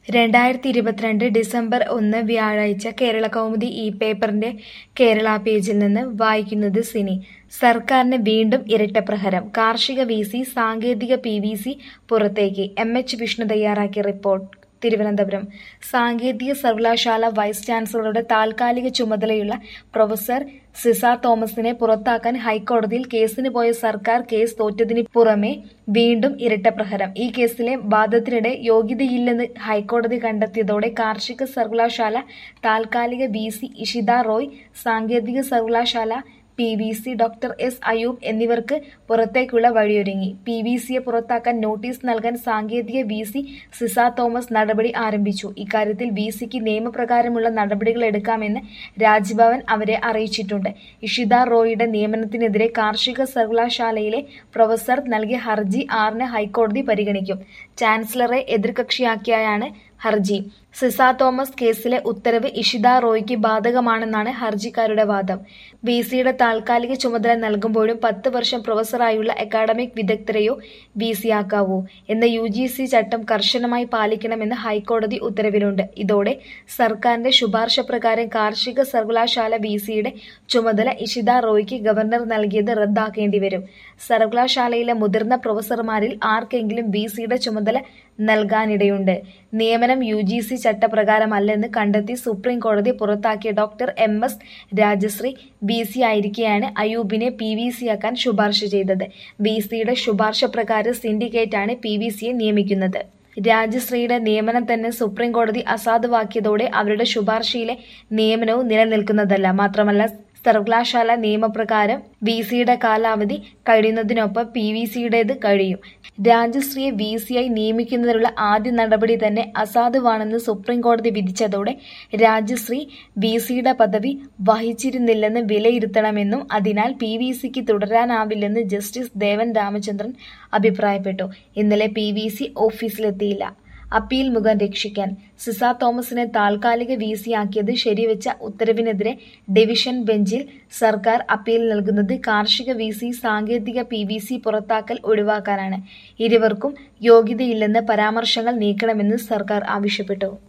രണ്ടായിരത്തി ഇരുപത്തിരണ്ട് ഡിസംബർ ഒന്ന് വ്യാഴാഴ്ച കേരളകൗമുദി ഈ പേപ്പറിന്റെ കേരള പേജിൽ നിന്ന് വായിക്കുന്നത് സിനി സർക്കാരിന് വീണ്ടും ഇരട്ടപ്രഹരം കാർഷിക വി സി സാങ്കേതിക പി വി സി പുറത്തേക്ക് എം എച്ച് വിഷ്ണു തയ്യാറാക്കിയ റിപ്പോർട്ട് തിരുവനന്തപുരം സാങ്കേതിക സർവകലാശാല വൈസ് ചാൻസലറുടെ താൽക്കാലിക ചുമതലയുള്ള പ്രൊഫസർ സിസ തോമസിനെ പുറത്താക്കാൻ ഹൈക്കോടതിയിൽ കേസിന് പോയ സർക്കാർ കേസ് തോറ്റതിന് പുറമെ വീണ്ടും ഇരട്ടപ്രഹരം ഈ കേസിലെ വാദത്തിനിടെ യോഗ്യതയില്ലെന്ന് ഹൈക്കോടതി കണ്ടെത്തിയതോടെ കാർഷിക സർവകലാശാല താൽക്കാലിക വി സി ഇഷിത റോയ് സാങ്കേതിക സർവകലാശാല P V C doctor S Ayub എന്നിവർക്ക് പുറത്തേക്കുള്ള വഴിയൊരുങ്ങി പി വി സിയെ പുറത്താക്കാൻ നോട്ടീസ് നൽകാൻ സാങ്കേതിക വി സി സിസ തോമസ് നടപടി ആരംഭിച്ചു ഇക്കാര്യത്തിൽ വി സിക്ക് നിയമപ്രകാരമുള്ള നടപടികൾ എടുക്കാമെന്ന് രാജ്ഭവൻ അവരെ അറിയിച്ചിട്ടുണ്ട് ഇഷിത റോയിയുടെ നിയമനത്തിനെതിരെ കാർഷിക സർവകലാശാലയിലെ പ്രൊഫസർ നൽകിയ ഹർജി ആറിന് ഹൈക്കോടതി പരിഗണിക്കും ചാൻസലറെ എതിർകക്ഷിയാക്കിയാണ് ഹർജി സിസ തോമസ് കേസിലെ ഉത്തരവ് ഇഷിത റോയ്ക്ക് ബാധകമാണെന്നാണ് ഹർജിക്കാരുടെ വാദം വി സിയുടെ താൽക്കാലിക ചുമതല നൽകുമ്പോഴും പത്ത് വർഷം പ്രൊഫസറായുള്ള അക്കാഡമിക് വിദഗ്ധരെയോ വി സി ആക്കാവൂ എന്ന യു ജി സി ചട്ടം കർശനമായി പാലിക്കണമെന്ന് ഹൈക്കോടതി ഉത്തരവിലുണ്ട് ഇതോടെ സർക്കാരിന്റെ ശുപാർശ പ്രകാരം കാർഷിക സർവകലാശാല വി സിയുടെ ചുമതല ഇഷിത റോയ്ക്ക് ഗവർണർ നൽകിയത് റദ്ദാക്കേണ്ടി വരും സർവകലാശാലയിലെ മുതിർന്ന പ്രൊഫസർമാരിൽ ആർക്കെങ്കിലും വി സിയുടെ ചുമതല നൽകാനിടയുണ്ട് നിയമനം യു ജി സി ചട്ടപ്രകാരമല്ലെന്ന് കണ്ടെത്തി സുപ്രീം കോടതി പുറത്താക്കിയ doctor M S Rajashree V C ആയിരിക്കെയാണ് അയൂബിനെ പി വി സി ആക്കാൻ ശുപാർശ ചെയ്തത് വി സിയുടെ ശുപാർശ പ്രകാരം സിൻഡിക്കേറ്റാണ് പി വി സിയെ നിയമിക്കുന്നത് രാജശ്രീയുടെ നിയമനം തന്നെ സുപ്രീം കോടതി അസാധുവാക്കിയതോടെ അവരുടെ ശുപാർശയിലെ നിയമനവും നിലനിൽക്കുന്നതല്ല മാത്രമല്ല സർവകലാശാല നിയമപ്രകാരം വി സിയുടെ കാലാവധി കഴിയുന്നതിനൊപ്പം പി വി സിയുടേത് കഴിയും രാജശ്രീയെ വി സിയായി നിയമിക്കുന്നതിനുള്ള ആദ്യ നടപടി തന്നെ അസാധുവാണെന്ന് സുപ്രീം കോടതി വിധിച്ചതോടെ രാജശ്രീ വി സിയുടെ പദവി വഹിച്ചിരുന്നില്ലെന്ന് വിലയിരുത്തണമെന്നും അതിനാൽ പി വി സിക്ക് തുടരാനാവില്ലെന്ന് ജസ്റ്റിസ് ദേവൻ രാമചന്ദ്രൻ അഭിപ്രായപ്പെട്ടു ഇന്നലെ പി വി സി ഓഫീസിലെത്തിയില്ല അപ്പീൽ മുഖം രക്ഷിക്കാൻ സിസ തോമസിനെ താൽക്കാലിക വി സി ആക്കിയത് ശരിവെച്ച ഉത്തരവിനെതിരെ ഡിവിഷൻ ബെഞ്ചിൽ സർക്കാർ അപ്പീൽ നൽകുന്നത് കാർഷിക വി സി സാങ്കേതിക പി വി സി പുറത്താക്കൽ ഒഴിവാക്കാനാണ് ഇരുവർക്കും യോഗ്യതയില്ലെന്ന് പരാമർശങ്ങൾ നീക്കണമെന്ന് സർക്കാർ ആവശ്യപ്പെട്ടു